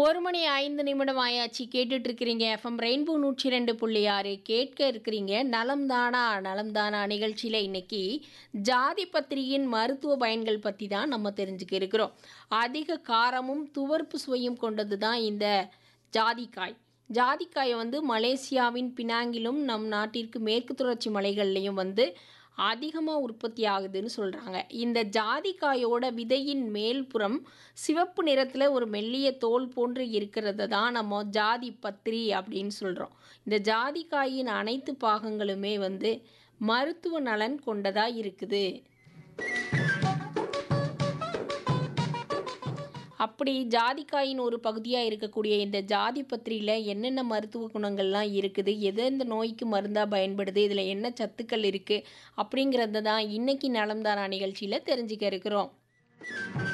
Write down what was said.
ஒரு மணி ஐந்து நிமிடம் ஆயாச்சு கேட்டுட்டு இருக்கிறீங்க எஃப்எம் ரெயின்போ நூற்றி ரெண்டு புள்ளி ஆறு கேட்க இருக்கிறீங்க நலம் தானா நலம் தானா நிகழ்ச்சியில் இன்னைக்கு ஜாதி பத்திரியின் மருத்துவ பயன்கள் பற்றி தான் நம்ம தெரிஞ்சுக்க இருக்கிறோம் அதிக காரமும் துவர்ப்பு சுவையும் கொண்டது தான் இந்த ஜாதிக்காய் ஜாதிக்காயை வந்து மலேசியாவின் பினாங்கிலும் நம் நாட்டிற்கு மேற்கு தொடர்ச்சி மலைகள்லையும் வந்து அதிகமாக உற்பத்தி ஆகுதுன்னு சொல்கிறாங்க இந்த ஜாதிக்காயோட விதையின் மேல்புறம் சிவப்பு நிறத்தில் ஒரு மெல்லிய தோல் போன்று இருக்கிறத தான் நம்ம ஜாதி பத்திரி அப்படின்னு சொல்கிறோம் இந்த ஜாதிக்காயின் அனைத்து பாகங்களுமே வந்து மருத்துவ நலன் கொண்டதாக இருக்குது அப்படி ஜாதிக்காயின் ஒரு பகுதியாக இருக்கக்கூடிய இந்த ஜாதி பத்திரியில் என்னென்ன மருத்துவ குணங்கள்லாம் இருக்குது எந்தெந்த நோய்க்கு மருந்தாக பயன்படுது இதில் என்ன சத்துக்கள் இருக்குது அப்படிங்கிறத தான் இன்னைக்கு நலம்தானா நிகழ்ச்சியில் தெரிஞ்சுக்க இருக்கிறோம்